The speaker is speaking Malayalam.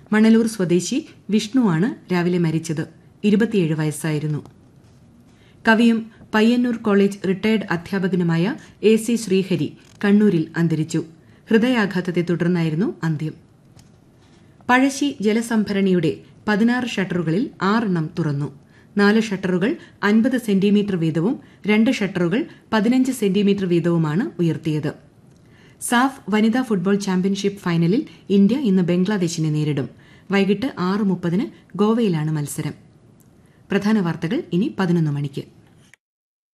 മണലൂർ സ്വദേശി വിഷ്ണുവാണ് രാവിലെ മരിച്ചത് ഇരുപത്തിയേഴ് വയസ്സായിരുന്നു കവിയും പയ്യന്നൂർ കോളേജ് റിട്ടയർഡ് അധ്യാപകനുമായ എ സി ശ്രീഹരി കണ്ണൂരിൽ അന്തരിച്ചു ഹൃദയാഘാതത്തെ തുടർന്നായിരുന്നു അന്ത്യം പഴശ്ശി ജലസംഭരണിയുടെ പതിനാറ് ഷട്ടറുകളിൽ ആറെണ്ണം തുറന്നു നാല് ഷട്ടറുകൾ അൻപത് സെന്റിമീറ്റർ വീതവും രണ്ട് ഷട്ടറുകൾ പതിനഞ്ച് സെന്റിമീറ്റർ വീതവുമാണ് ഉയർത്തിയത് സാഫ് വനിതാ ഫുട്ബോൾ ചാമ്പ്യൻഷിപ്പ് ഫൈനലിൽ ഇന്ത്യ ഇന്ന് ബംഗ്ലാദേശിനെ നേരിടും വൈകിട്ട് ആറ് മുപ്പതിന് ഗോവയിലാണ് മത്സരം പ്രധാന വാർത്തകൾ ഇനി പതിനൊന്ന് മണിക്ക്